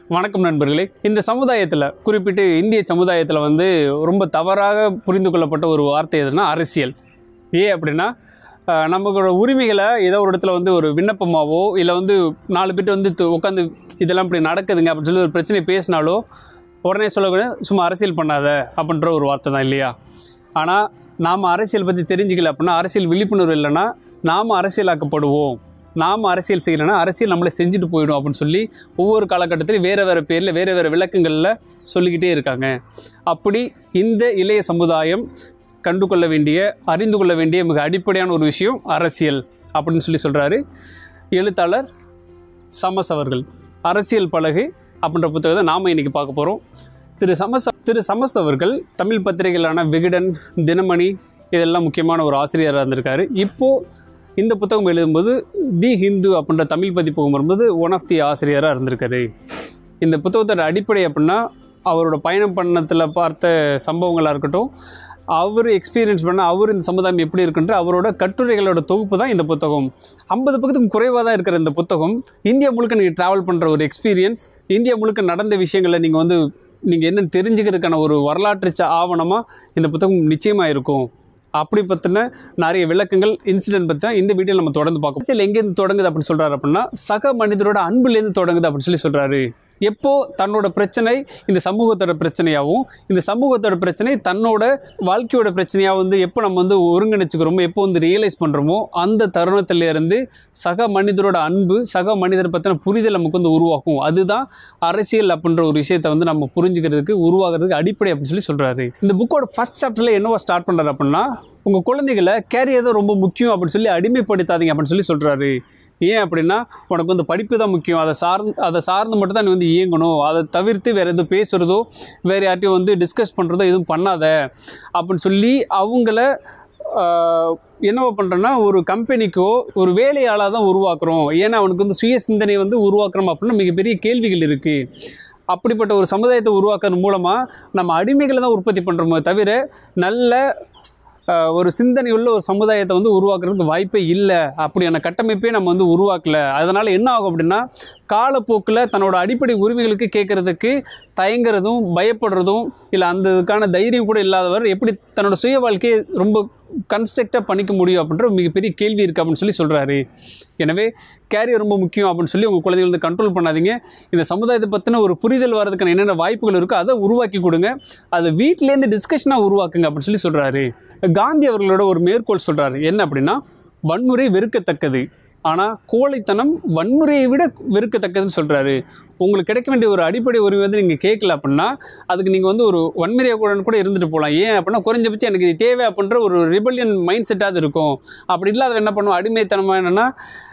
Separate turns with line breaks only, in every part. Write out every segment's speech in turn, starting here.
வணக்கம் நண்பர்களே இந்த சமுதாயத்தில் குறிப்பிட்டு இந்திய சமுதாயத்தில் வந்து ரொம்ப தவறாக புரிந்து கொள்ளப்பட்ட ஒரு வார்த்தை எதுனா அரசியல் ஏன் அப்படின்னா அஹ், நமக்கோட உரிமைகளை ஏதோ ஒரு இடத்துல வந்து ஒரு விண்ணப்பமாவோ இல்லை வந்து நாலு பேர் வந்து உட்காந்து இதெல்லாம் இப்படி நடக்குதுங்க அப்படின்னு சொல்லி ஒரு பிரச்சனை பேசினாலோ உடனே சொல்லக்கூட சும்மா அரசியல் பண்ணாத அப்படின்ற ஒரு வார்த்தை தான் இல்லையா ஆனால் நாம் அரசியல் பற்றி தெரிஞ்சுக்கல அப்படின்னா அரசியல் விழிப்புணர்வு இல்லைன்னா நாம் அரசியலாக்கப்படுவோம் நாம் அரசியல் செய்யலைன்னா அரசியல் நம்மளை செஞ்சுட்டு போயிடும் அப்படின்னு சொல்லி ஒவ்வொரு காலகட்டத்திலையும் வேறு வேறு பேரில் வேறு வேறு விளக்கங்களில் சொல்லிக்கிட்டே இருக்காங்க அப்படி இந்த இளைய சமுதாயம் கண்டு கொள்ள வேண்டிய அறிந்து கொள்ள வேண்டிய மிக அடிப்படையான ஒரு விஷயம் அரசியல் அப்படின்னு சொல்லி சொல்கிறாரு எழுத்தாளர் சமஸ் அவர்கள் அரசியல் பலகை அப்படின்ற புத்தகத்தை நாம் இன்றைக்கி பார்க்க போகிறோம் திரு சமஸ் திரு சமஸ் அவர்கள் தமிழ் பத்திரிகைகளான விகடன் தினமணி இதெல்லாம் முக்கியமான ஒரு ஆசிரியராக இருந்திருக்காரு இப்போது இந்த புத்தகம் எழுதும்போது தி ஹிந்து அப்படின்ற தமிழ் பதிப்பகம் வரும்போது ஒன் ஆஃப் தி ஆசிரியராக இருந்திருக்காரு இந்த புத்தகத்தோட அடிப்படை அப்படின்னா அவரோட பயணம் பண்ணத்தில் பார்த்த சம்பவங்களாக இருக்கட்டும் அவர் எக்ஸ்பீரியன்ஸ் பண்ண அவர் இந்த சமுதாயம் எப்படி இருக்குன்ற அவரோட கட்டுரைகளோட தொகுப்பு தான் இந்த புத்தகம் ஐம்பது பக்கத்துக்கு குறைவாக தான் இருக்கிற இந்த புத்தகம் இந்தியா முழுக்க நீங்கள் ட்ராவல் பண்ணுற ஒரு எக்ஸ்பீரியன்ஸ் இந்தியா முழுக்க நடந்த விஷயங்களை நீங்கள் வந்து நீங்கள் என்ன தெரிஞ்சுக்கிறதுக்கான ஒரு வரலாற்று ச- ஆவணமா இந்த புத்தகம் நிச்சயமாக இருக்கும் அப்படி பற்றின நிறைய விளக்கங்கள் இன்சிடென்ட் பற்றி தான் இந்த வீடியோவில் நம்ம தொடர்ந்து பார்க்கணும் அரசியல் எங்கேருந்து தொடங்குது அப்படின்னு சொல்கிறாரு அப்படின்னா சக மனிதரோட அன்புலேருந்து தொடங்குது அப்படின்னு சொல்லி சொல்கிறாரு எப்போ தன்னோட பிரச்சனை இந்த சமூகத்தோட பிரச்சனையாகவும் இந்த சமூகத்தோட பிரச்சனை தன்னோட வாழ்க்கையோட பிரச்சனையாக வந்து எப்போ நம்ம வந்து ஒருங்கிணைச்சுக்கிறோமோ எப்போ வந்து ரியலைஸ் பண்ணுறோமோ அந்த தருணத்துல இருந்து சக மனிதரோட அன்பு சக மனிதரை பற்றின புரிதல் நமக்கு வந்து உருவாக்கும் அதுதான் அரசியல் அப்படின்ற ஒரு விஷயத்தை வந்து நம்ம புரிஞ்சுக்கிறதுக்கு உருவாகிறதுக்கு அடிப்படை அப்படின்னு சொல்லி சொல்கிறாரு இந்த புக்கோட ஃபர்ஸ்ட் சாப்டரில் என்னவா ஸ்டார்ட் பண்ணுறாரு அப்படின்னா உங்கள் குழந்தைகளை கேரியர் தான் ரொம்ப முக்கியம் அப்படின்னு சொல்லி அடிமைப்படுத்தாதீங்க அப்படின்னு சொல்லி சொல்கிறாரு ஏன் அப்படின்னா உனக்கு வந்து படிப்பு தான் முக்கியம் அதை சார்ந்து அதை சார்ந்து மட்டும் தான் நீ வந்து இயங்கணும் அதை தவிர்த்து வேறு எதுவும் பேசுகிறதோ வேறு யார்ட்டையும் வந்து டிஸ்கஸ் பண்ணுறதோ எதுவும் பண்ணாத அப்படின்னு சொல்லி அவங்கள ஆஹ், என்னவா பண்ணுறோன்னா ஒரு கம்பெனிக்கோ ஒரு வேலையாளாக தான் உருவாக்குறோம் ஏன்னா அவனுக்கு வந்து சுய சிந்தனை வந்து உருவாக்குறோம் அப்படின்னா மிகப்பெரிய கேள்விகள் இருக்குது அப்படிப்பட்ட ஒரு சமுதாயத்தை உருவாக்குறது மூலமாக நம்ம அடிமைகளை தான் உற்பத்தி பண்ணுறோமே தவிர நல்ல ஆஹ், ஒரு சிந்தனை உள்ள ஒரு சமுதாயத்தை வந்து உருவாக்குறதுக்கு வாய்ப்பே இல்லை அப்படியான கட்டமைப்பே நம்ம வந்து உருவாக்கல அதனால் என்ன ஆகும் அப்படின்னா காலப்போக்கில் தன்னோட அடிப்படை உரிமைகளுக்கு கேட்குறதுக்கு தயங்குறதும் பயப்படுறதும் இல்லை அந்த இதுக்கான தைரியம் கூட இல்லாதவர் எப்படி தன்னோட சுய வாழ்க்கையை ரொம்ப கன்ஸ்ட்ரக்டாக பண்ணிக்க முடியும் அப்படின்ற ஒரு மிகப்பெரிய கேள்வி இருக்குது அப்படின்னு சொல்லி சொல்கிறாரு எனவே கேரியர் ரொம்ப முக்கியம் அப்படின்னு சொல்லி உங்கள் குழந்தைகள் வந்து கண்ட்ரோல் பண்ணாதீங்க இந்த சமுதாயத்தை பற்றின ஒரு புரிதல் வரதுக்கான என்னென்ன வாய்ப்புகள் இருக்கோ அதை உருவாக்கி கொடுங்க அதை வீட்டிலேருந்து டிஸ்கஷனாக உருவாக்குங்க அப்படின்னு சொல்லி சொல்கிறாரு காந்தி அவர்களோட ஒரு மேற்கோள் சொல்கிறாரு என்ன அப்படின்னா வன்முறை வெறுக்கத்தக்கது ஆனால் கோழைத்தனம் வன்முறையை விட வெறுக்கத்தக்கதுன்னு சொல்கிறாரு உங்களுக்கு கிடைக்க வேண்டிய ஒரு அடிப்படை உரிமை வந்து நீங்கள் கேட்கல அப்படின்னா அதுக்கு நீங்கள் வந்து ஒரு வன்முறையாக கூட கூட இருந்துட்டு போகலாம் ஏன் அப்படின்னா குறைஞ்சபட்சம் எனக்கு இது தேவை அப்படின்ற ஒரு ரிபல்லியன் மைண்ட் செட்டாவது இருக்கும் அப்படி இல்லாத என்ன பண்ணுவோம் அடிமைத்தனமாக என்னென்னா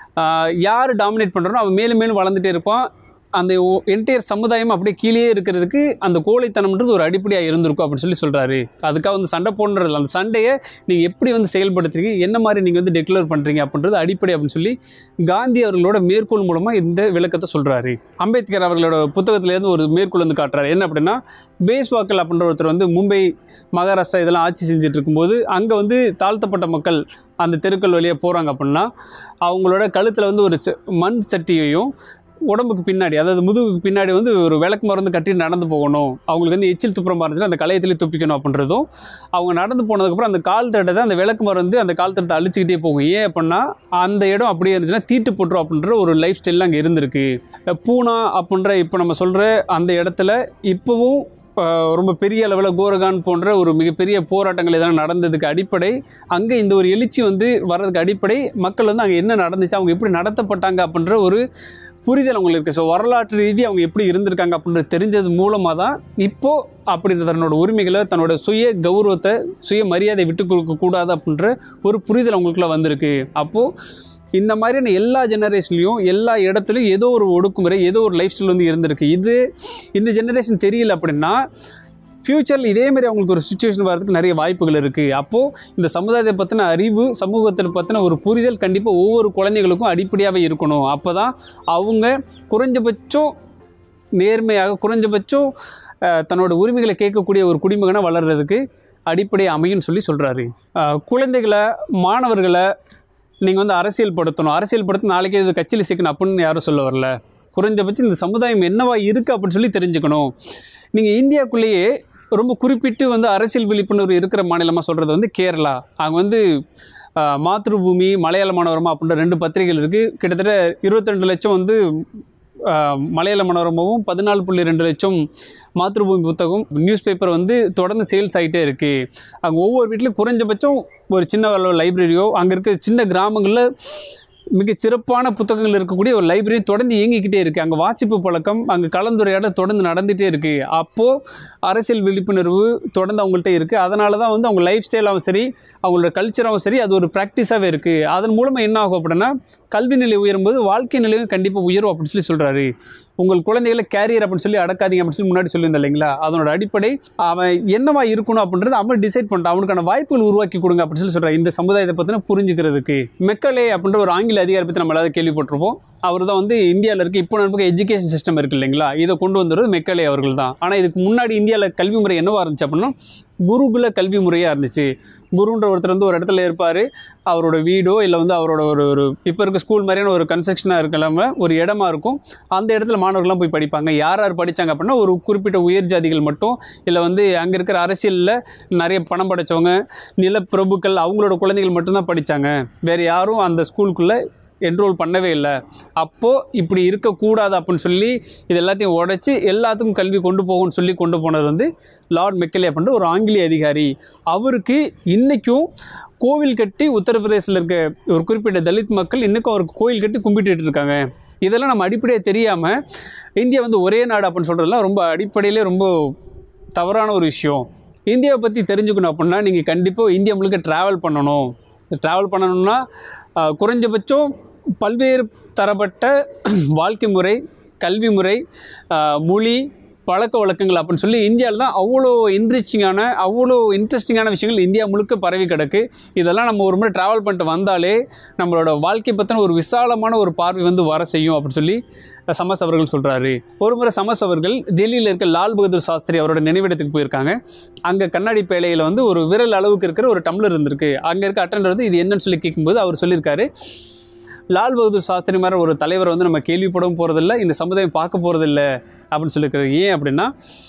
யார் டாமினேட் பண்ணுறனோ அவன் மேலும் மேலும் வளர்ந்துட்டே இருப்பான் அந்த என்டையர் சமுதாயம் அப்படியே கீழே இருக்கிறதுக்கு அந்த கோழைத்தனம்ன்றது ஒரு அடிப்படையாக இருந்திருக்கும் அப்படின்னு சொல்லி சொல்கிறாரு அதுக்காக வந்து சண்டை போடுறதில்ல அந்த சண்டையை நீங்கள் எப்படி வந்து செயல்படுத்துறீங்க என்ன மாதிரி நீங்கள் வந்து டெக்ளேர் பண்ணுறீங்க அப்படின்றது அடிப்படை அப்படின்னு சொல்லி காந்தி அவர்களோட மேற்கோள் மூலமாக இந்த விளக்கத்தை சொல்கிறாரு அம்பேத்கர் அவர்களோட புத்தகத்திலேருந்து ஒரு மேற்கோள் வந்து காட்டுறாரு என்ன அப்படின்னா பேஸ்வாக்கல் அப்படின்ற ஒருத்தர் வந்து மும்பை மகாராஷ்டிரா இதெல்லாம் ஆட்சி செஞ்சுட்டு இருக்கும்போது அங்கே வந்து தாழ்த்தப்பட்ட மக்கள் அந்த தெருக்கள் வழியாக போகிறாங்க அப்படின்னா அவங்களோட கழுத்தில் வந்து ஒரு ச- மண் சட்டியையும் உடம்புக்கு பின்னாடி அதாவது முதுகுக்கு பின்னாடி வந்து ஒரு விளக்கு மருந்து கட்டி நடந்து போகணும் அவங்களுக்கு வந்து எச்சில் துப்புரமாக இருந்துச்சுன்னா அந்த களையத்திலே துப்பிக்கணும் அப்படின்றதும் அவங்க நடந்து போனதுக்கப்புறம் அந்த கால் தட்டத்தை அந்த விளக்கு மருந்து அந்த கால் தட்டத்தை அழிச்சிக்கிட்டே போகும் ஏன் அப்படின்னா அந்த இடம் அப்படியே இருந்துச்சுன்னா தீட்டு போட்டுரும் அப்படின்ற ஒரு லைஃப் ஸ்டைல் அங்கே இருந்திருக்கு பூனா அப்படின்ற இப்போ நம்ம சொல்கிற அந்த இடத்துல இப்போவும் ஆஹ், ரொம்ப பெரிய அளவில் கோரகான் போன்ற ஒரு மிகப்பெரிய போராட்டங்கள் இதெல்லாம் நடந்ததுக்கு அடிப்படை அங்கே இந்த ஒரு எழுச்சி வந்து வர்றதுக்கு அடிப்படை மக்கள் வந்து அங்கே என்ன நடந்துச்சு அவங்க எப்படி நடத்தப்பட்டாங்க அப்படின்ற ஒரு புரிதல் அவங்களுக்கு இருக்குது ஸோ வரலாற்று ரீதி அவங்க எப்படி இருந்திருக்காங்க அப்படின்றது தெரிஞ்சது மூலமாக தான் இப்போது அப்படி தன்னோட உரிமைகளை தன்னோட சுய கௌரவத்தை சுய மரியாதை விட்டு கொடுக்க கூடாது அப்படின்ற ஒரு புரிதல் அவங்களுக்குள்ள வந்திருக்கு அப்போது இந்த மாதிரியான எல்லா ஜெனரேஷன்லையும் எல்லா இடத்துலையும் ஏதோ ஒரு ஒடுக்குமுறை ஏதோ ஒரு லைஃப் ஸ்டைல் வந்து இருந்திருக்கு இது இந்த ஜெனரேஷன் தெரியல அப்படின்னா ஃப்யூச்சரில் இதே மாதிரி அவங்களுக்கு ஒரு சுச்சுவேஷன் வரதுக்கு நிறைய வாய்ப்புகள் இருக்குது அப்போது இந்த சமுதாயத்தை பற்றின அறிவு சமூகத்தை பற்றின ஒரு புரிதல் கண்டிப்பாக ஒவ்வொரு குழந்தைகளுக்கும் அடிப்படையாகவே இருக்கணும் அப்போ தான் அவங்க குறைஞ்சபட்சம் நேர்மையாக குறைஞ்சபட்சம் அஹ், தன்னோட உரிமைகளை கேட்கக்கூடிய ஒரு குடிமகனாக வளர்கிறதுக்கு அடிப்படை அமையும்னு சொல்லி சொல்கிறாரு குழந்தைகளை மாணவர்களை நீங்கள் வந்து அரசியல் படுத்தணும் அரசியல் படுத்தி நாளைக்கே இது கட்சியில் சேர்க்கணும் அப்படின்னு யாரும் சொல்ல வரல குறைஞ்சபட்சம் இந்த சமுதாயம் என்னவா இருக்குது அப்படின்னு சொல்லி தெரிஞ்சுக்கணும் நீங்கள் இந்தியாக்குள்ளேயே ரொம்ப குறிப்பிட்டு வந்து அரசியல் விழிப்புணர்வு இருக்கிற மாநிலமாக சொல்கிறது வந்து கேரளா அங்கே வந்து ஆஹ், மாத்ருபூமி மலையாள மனோரமா அப்படின்ற ரெண்டு பத்திரிகைகள் இருக்குது கிட்டத்தட்ட இருபத்தி லட்சம் வந்து ஆஹ், மலையாள மனோரமாவும் பதினாலு புள்ளி ரெண்டு லட்சம் மாத்ருபூமி புத்தகம் நியூஸ் பேப்பர் வந்து தொடர்ந்து சேல்ஸ் ஆகிட்டே இருக்குது அங்கே ஒவ்வொரு வீட்லையும் குறைஞ்சபட்சம் ஒரு சின்ன அளவு லைப்ரரியோ அங்கே இருக்க சின்ன கிராமங்களில் மிக சிறப்பான புத்தகங்கள் இருக்கக்கூடிய ஒரு லைப்ரரி தொடர்ந்து இயங்கிக்கிட்டே இருக்குது அங்கே வாசிப்பு பழக்கம் அங்கே கலந்துரையாடல் தொடர்ந்து நடந்துகிட்டே இருக்குது அப்போது அரசியல் விழிப்புணர்வு தொடர்ந்து அவங்கள்ட்ட இருக்குது அதனால தான் வந்து அவங்க லைஃப் ஸ்டைலாகவும் சரி அவங்களோட கல்ச்சராகவும் சரி அது ஒரு ப்ராக்டிஸாகவே இருக்குது அதன் மூலமாக என்ன ஆகும் அப்படின்னா கல்வி நிலை உயரும்போது வாழ்க்கை நிலையும் கண்டிப்பாக உயரும் அப்படின்னு சொல்லி சொல்கிறாரு உங்கள் குழந்தைகளை கேரியர் அப்படின்னு சொல்லி அடக்காதீங்க அப்படின்னு சொல்லி முன்னாடி சொல்லியிருந்தேன் இல்லைங்களா அதனோட அடிப்படை அவன் என்னவா இருக்கணும் அப்படின்றது அவன் டிசைட் பண்ணிட்டான் அவனுக்கான வாய்ப்புகள் உருவாக்கி கொடுங்க அப்படின்னு சொல்லி சொல்கிறார் இந்த சமுதாயத்தை பற்றின புரிஞ்சுக்கிறதுக்கு மெக்கலே அப்படின்ற ஒரு ஆங்கில அதிகாரி பற்றி நம்ம எல்லாரும் கேள்விப்பட்டிருப்போம் அவர் தான் வந்து இந்தியாவில் இருக்க இப்போ நமக்கு எஜுகேஷன் சிஸ்டம் இருக்கு இல்லைங்களா இதை கொண்டு வந்தது மெக்கலே அவர்கள் தான் ஆனால் இதுக்கு முன்னாடி இந்தியாவில் கல்வி முறை என்னவா இருந்துச்சு அப்படின்னா குருகுல கல்வி முறையாக இருந்துச்சு குருன்ற ஒருத்தர் வந்து ஒரு இடத்துல இருப்பார் அவரோட வீடோ இல்லை வந்து அவரோட ஒரு ஒரு இப்போ இருக்க ஸ்கூல் மாதிரியான ஒரு கன்ஸ்ட்ரக்ஷனாக இருக்கலாம ஒரு இடமா இருக்கும் அந்த இடத்துல மாணவர்கள்லாம் போய் படிப்பாங்க யார் யார் படித்தாங்க அப்படின்னா ஒரு குறிப்பிட்ட உயர் ஜாதிகள் மட்டும் இல்லை வந்து அங்கே இருக்கிற அரசியலில் நிறைய பணம் படைச்சவங்க நிலப்பிரபுக்கள் அவங்களோட குழந்தைகள் மட்டும்தான் படித்தாங்க வேறு யாரும் அந்த ஸ்கூலுக்குள்ளே என்ரோல் பண்ணவே இல்லை அப்போது இப்படி இருக்கக்கூடாது அப்படின்னு சொல்லி இது எல்லாத்தையும் உடைச்சி எல்லாத்துக்கும் கல்வி கொண்டு போகும்னு சொல்லி கொண்டு போனது வந்து லார்ட் மெக்கலே அப்படின்ற ஒரு ஆங்கிலேய அதிகாரி அவருக்கு இன்றைக்கும் கோவில் கட்டி உத்தரப்பிரதேசத்தில் இருக்க ஒரு குறிப்பிட்ட தலித் மக்கள் இன்றைக்கும் அவருக்கு கோவில் கட்டி கும்பிட்டுட்டு இருக்காங்க இதெல்லாம் நம்ம அடிப்படையாக தெரியாமல் இந்தியா வந்து ஒரே நாடு அப்படின்னு சொல்கிறதுலாம் ரொம்ப அடிப்படையிலே ரொம்ப தவறான ஒரு விஷயம் இந்தியாவை பற்றி தெரிஞ்சுக்கணும் அப்படின்னா நீங்கள் கண்டிப்பாக இந்தியா முழுக்க ட்ராவல் பண்ணணும் ட்ராவல் பண்ணணும்னா ஆஹ், குறைஞ்சபட்சம் பல்வேறு தரப்பட்ட வாழ்க்கை முறை கல்வி முறை ஆஹ், மொழி பழக்க வழக்கங்கள் அப்படின்னு சொல்லி இந்தியாவில் தான் அவ்வளோ இன்ட்ரெஸ்டிங்கான அவ்வளோ இன்ட்ரெஸ்டிங்கான விஷயங்கள் இந்தியா முழுக்க பரவி கிடக்கு இதெல்லாம் நம்ம ஒரு முறை ட்ராவல் பண்ணிட்டு வந்தாலே நம்மளோட வாழ்க்கை பற்றின ஒரு விசாலமான ஒரு பார்வை வந்து வர செய்யும் அப்படின்னு சொல்லி சமஸ் அவர்கள் சொல்கிறாரு ஒரு முறை சமஸ் அவர்கள் டெல்லியில் இருக்க லால் பகதூர் சாஸ்திரி அவரோட நினைவிடத்துக்கு போயிருக்காங்க அங்கே கண்ணாடி பேழையில் வந்து ஒரு விரல் அளவுக்கு இருக்கிற ஒரு டம்ளர் இருந்திருக்கு அங்கே இருக்க அட்டண்டர் வந்து இது என்னன்னு சொல்லி கேட்கும்போது அவர் சொல்லியிருக்காரு லால் பகதூர் சாஸ்திரி மாதிரி ஒரு தலைவரை வந்து நம்ம கேள்விப்படவும் போகிறதில்ல இந்த சமுதாயம் பார்க்க போகிறதில்ல அப்படின்னு சொல்லியிருக்காரு ஏன் அப்படின்னா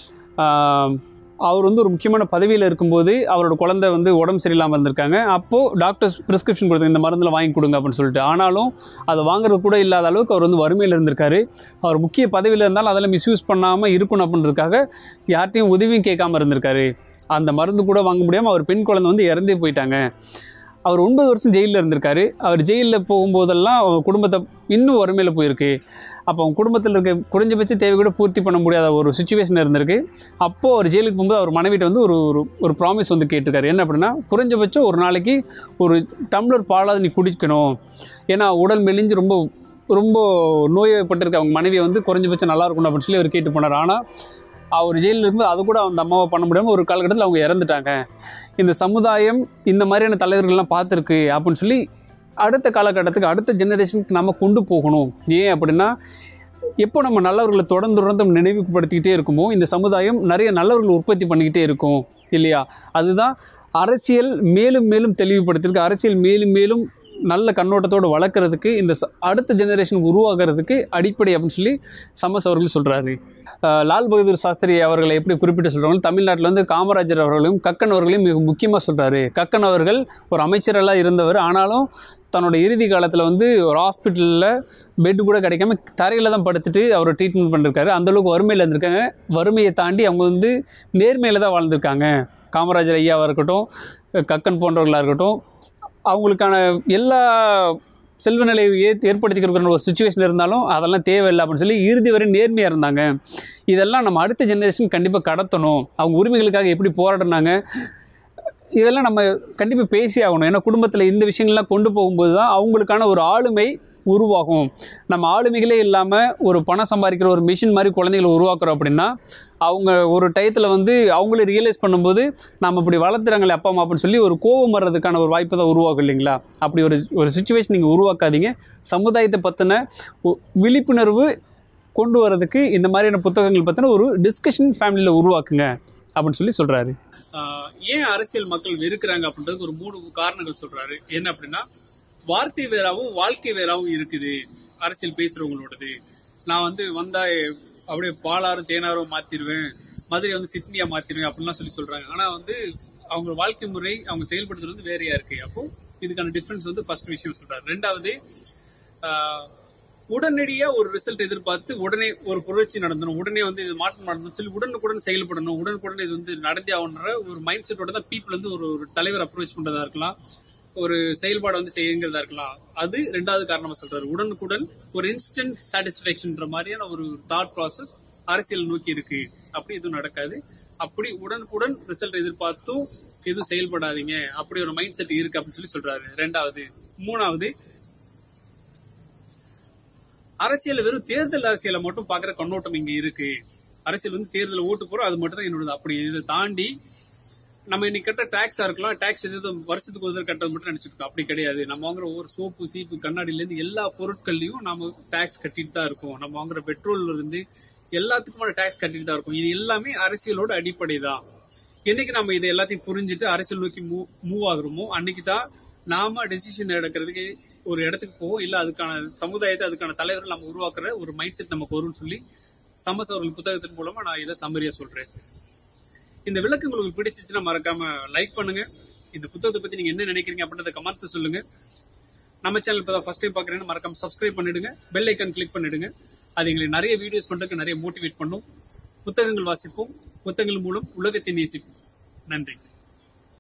ஆஹ், அவர் வந்து ஒரு முக்கியமான பதவியில் இருக்கும்போது அவரோட குழந்தை வந்து உடம்பு சரியில்லாமல் இருந்திருக்காங்க அப்போது டாக்டர்ஸ் ப்ரிஸ்கிரிப்ஷன் கொடுத்தாங்க இந்த மருந்தில் வாங்கி கொடுங்க அப்படின்னு சொல்லிட்டு ஆனாலும் அதை வாங்குறது கூட இல்லாத அளவுக்கு அவர் வந்து வறுமையில் இருந்திருக்காரு அவர் முக்கிய பதவியில் இருந்தாலும் அதெல்லாம் மிஸ்யூஸ் பண்ணாமல் இருக்கணும் அப்படின்றதுக்காக யார்ட்டையும் உதவியும் கேட்காம இருந்திருக்காரு அந்த மருந்து கூட வாங்க முடியாமல் அவர் பெண் குழந்தை வந்து இறந்தே போயிட்டாங்க அவர் ஒன்பது வருஷம் ஜெயிலில் இருந்திருக்காரு அவர் ஜெயிலில் போகும்போதெல்லாம் அவங்க குடும்பத்தை இன்னும் வறுமையில் போயிருக்கு அப்போ அவங்க குடும்பத்தில் இருக்க குறைஞ்சபட்ச தேவை கூட பூர்த்தி பண்ண முடியாத ஒரு சுச்சுவேஷன் இருந்திருக்கு அப்போது அவர் ஜெயிலுக்கு போகும்போது அவர் மனைவிட்ட வந்து ஒரு ஒரு ஒரு ப்ராமிஸ் வந்து கேட்டிருக்காரு என்ன அப்படின்னா குறைஞ்சபட்சம் ஒரு நாளைக்கு ஒரு டம்ளர் பாலாவது நீ குடிக்கணும் ஏன்னா உடல் மெலிஞ்சு ரொம்ப ரொம்ப நோய்பட்டிருக்க அவங்க மனைவியை வந்து குறைஞ்சபட்சம் நல்லா இருக்கணும் அப்படின்னு சொல்லி அவர் கேட்டு போனார் ஆனால் அவர் ஜெயிலில் இருக்கும்போது அது கூட அந்த அம்மாவை பண்ண முடியாமல் ஒரு காலகட்டத்தில் அவங்க இறந்துட்டாங்க இந்த சமுதாயம் இந்த மாதிரியான தலைவர்கள்லாம் பார்த்துருக்கு அப்படின்னு சொல்லி அடுத்த காலகட்டத்துக்கு அடுத்த ஜெனரேஷனுக்கு நம்ம கொண்டு போகணும் ஏன் அப்படின்னா எப்போ நம்ம நல்லவர்களை தொடர்ந்து தொடர்ந்து நம்ம நினைவுபடுத்திக்கிட்டே இருக்குமோ இந்த சமுதாயம் நிறைய நல்லவர்களை உற்பத்தி பண்ணிக்கிட்டே இருக்கும் இல்லையா அதுதான் அரசியல் மேலும் மேலும் தெளிவுபடுத்திருக்கு அரசியல் மேலும் மேலும் நல்ல கண்ணோட்டத்தோடு வளர்க்குறதுக்கு இந்த ச- அடுத்த ஜெனரேஷன் உருவாகிறதுக்கு அடிப்படை அப்படின்னு சொல்லி சமஸ் அவர்கள் சொல்கிறாரு லால் பகதூர் சாஸ்திரி அவர்களை எப்படி குறிப்பிட்டு சொல்கிறாங்க தமிழ்நாட்டில் வந்து காமராஜர் அவர்களையும் கக்கன் அவர்களையும் மிக முக்கியமாக சொல்கிறாரு கக்கன் அவர்கள் ஒரு அமைச்சரெல்லாம் இருந்தவர் ஆனாலும் தன்னோட இறுதி காலத்தில் வந்து ஒரு ஹாஸ்பிட்டலில் பெட் கூட கிடைக்காம தரையில் தான் படுத்துட்டு அவர் ட்ரீட்மெண்ட் பண்ணிருக்காரு அந்தளவுக்கு வறுமையில் இருந்திருக்காங்க வறுமையை தாண்டி அவங்க வந்து நேர்மையில் தான் வாழ்ந்திருக்காங்க காமராஜர் ஐயாவாக இருக்கட்டும் கக்கன் போன்றவர்களாக இருக்கட்டும் அவங்களுக்கான எல்லா செல்வ நிலையை ஏ ஏற்படுத்திக்கிற ஒரு சுச்சுவேஷன் இருந்தாலும் அதெல்லாம் தேவையில்லை அப்படின்னு சொல்லி இறுதி வரை நேர்மையாக இருந்தாங்க இதெல்லாம் நம்ம அடுத்த ஜெனரேஷன் கண்டிப்பாக கடத்தணும் அவங்க உரிமைகளுக்காக எப்படி போராடினாங்க இதெல்லாம் நம்ம கண்டிப்பாக பேசி ஆகணும் ஏன்னா குடும்பத்தில் இந்த விஷயங்கள்லாம் கொண்டு போகும்போது தான் அவங்களுக்கான ஒரு ஆளுமை உருவாகும் நம்ம ஆளுமைகளே இல்லாமல் ஒரு பணம் சம்பாதிக்கிற ஒரு மிஷின் மாதிரி குழந்தைகளை உருவாக்குறோம் அப்படின்னா அவங்க ஒரு டயத்தில் வந்து அவங்களே ரியலைஸ் பண்ணும்போது நம்ம இப்படி வளர்த்துறாங்களே அப்பா அம்மா அப்படின்னு சொல்லி ஒரு கோபம் வர்றதுக்கான ஒரு வாய்ப்பு தான் உருவாகும் இல்லைங்களா அப்படி ஒரு ஒரு சுச்சுவேஷன் நீங்கள் உருவாக்காதீங்க சமுதாயத்தை பற்றின விழிப்புணர்வு கொண்டு வரதுக்கு இந்த மாதிரியான புத்தகங்கள் பற்றின ஒரு டிஸ்கஷன் ஃபேமிலியில் உருவாக்குங்க அப்படின்னு சொல்லி சொல்கிறாரு ஏன் அரசியல் மக்கள் வெறுக்கிறாங்க அப்படின்றதுக்கு ஒரு மூணு காரணங்கள் சொல்கிறாரு என்ன அப்படின்னா வார்த்தை வேறாவும் வாழ்க்கை வேறாவும் இருக்குது அரசியல் பேசுறவங்களோடது நான் வந்து வந்தா அப்படியே பாலாறும் தேனாரும் மாத்திருவேன் மதுரை வந்து சிட்னியா மாத்திருவேன் அப்படின்லாம் சொல்லி சொல்றாங்க ஆனா வந்து அவங்க வாழ்க்கை முறை அவங்க செயல்படுத்துறது வந்து வேறையா இருக்கு அப்போ இதுக்கான டிஃபரன்ஸ் வந்து ஃபர்ஸ்ட் விஷயம் சொல்றாரு ரெண்டாவது ஆஹ், உடனடியா ஒரு ரிசல்ட் எதிர்பார்த்து உடனே ஒரு புரட்சி நடந்தணும் உடனே வந்து இது மாற்றம் நடந்தணும் சொல்லி உடனுக்குடன் செயல்படணும் உடனுக்குடன் இது வந்து நடந்தே ஆகணுன்ற ஒரு மைண்ட் செட்டோட தான் பீப்புள் வந்து ஒரு ஒரு தலைவர் அப்ரோச் பண்றதா இருக்கலாம் ஒரு செயல்பாடு வந்து செய்யுங்கிறதா இருக்கலாம் அது ரெண்டாவது காரணமா சொல்றாரு உடனுக்குடன் ஒரு இன்ஸ்டன்ட் சாட்டிஸ்பேக்ஷன்ற மாதிரியான ஒரு தாட் ப்ராசஸ் அரசியல் நோக்கி இருக்கு அப்படி எதுவும் நடக்காது அப்படி உடனுக்குடன் ரிசல்ட் எதிர்பார்த்தும் எதுவும் செயல்படாதீங்க அப்படி ஒரு மைண்ட் செட் இருக்கு அப்படின்னு சொல்லி சொல்றாரு ரெண்டாவது மூணாவது அரசியல் வெறும் தேர்தல் அரசியலை மட்டும் பாக்குற கண்ணோட்டம் இங்க இருக்கு அரசியல் வந்து தேர்தல் ஓட்டு போறோம் அது மட்டும் தான் என்னோட அப்படி இதை தாண்டி நம்ம இன்னைக்கு கட்ட டாக்ஸா இருக்கலாம் டாக்ஸ் எது வருஷத்துக்கு ஒரு தடவை கட்டுறது மட்டும் நினைச்சிட்டு இருக்கோம் அப்படி கிடையாது நம்ம வாங்குற ஒவ்வொரு சோப்பு சீப்பு கண்ணாடில இருந்து எல்லா பொருட்கள்லயும் நம்ம டாக்ஸ் கட்டிட்டு தான் இருக்கோம் நம்ம வாங்குற பெட்ரோல்ல இருந்து எல்லாத்துக்குமான டாக்ஸ் கட்டிட்டு தான் இருக்கும் இது எல்லாமே அரசியலோட அடிப்படை தான் என்னைக்கு நம்ம இதை எல்லாத்தையும் புரிஞ்சுட்டு அரசியல் நோக்கி மூவ் ஆகுறோமோ அன்னைக்கு தான் நாம டெசிஷன் எடுக்கிறதுக்கு ஒரு இடத்துக்கு போவோம் இல்ல அதுக்கான சமுதாயத்தை அதுக்கான தலைவர்கள் நம்ம உருவாக்குற ஒரு மைண்ட் செட் நமக்கு வரும்னு சொல்லி சமஸ் அவர்கள் புத்தகத்தின் மூலமா நான் இதை சம்மரியா சொல்றேன் இந்த விளக்கு உங்களுக்கு பிடிச்சிச்சுன்னா மறக்காம லைக் பண்ணுங்க இந்த புத்தகத்தை பத்தி நீங்க என்ன நினைக்கிறீங்க அப்படின்றத கமெண்ட்ஸ் சொல்லுங்க நம்ம சேனல் இப்போ ஃபர்ஸ்ட் டைம் பார்க்குறேன்னு மறக்காம சப்ஸ்கிரைப் பண்ணிடுங்க பெல் ஐக்கன் கிளிக் பண்ணிடுங்க அது எங்களை நிறைய வீடியோஸ் பண்றதுக்கு நிறைய மோட்டிவேட் பண்ணும் புத்தகங்கள் வாசிப்போம் புத்தகங்கள் மூலம் உலகத்தை நேசிப்போம் நன்றி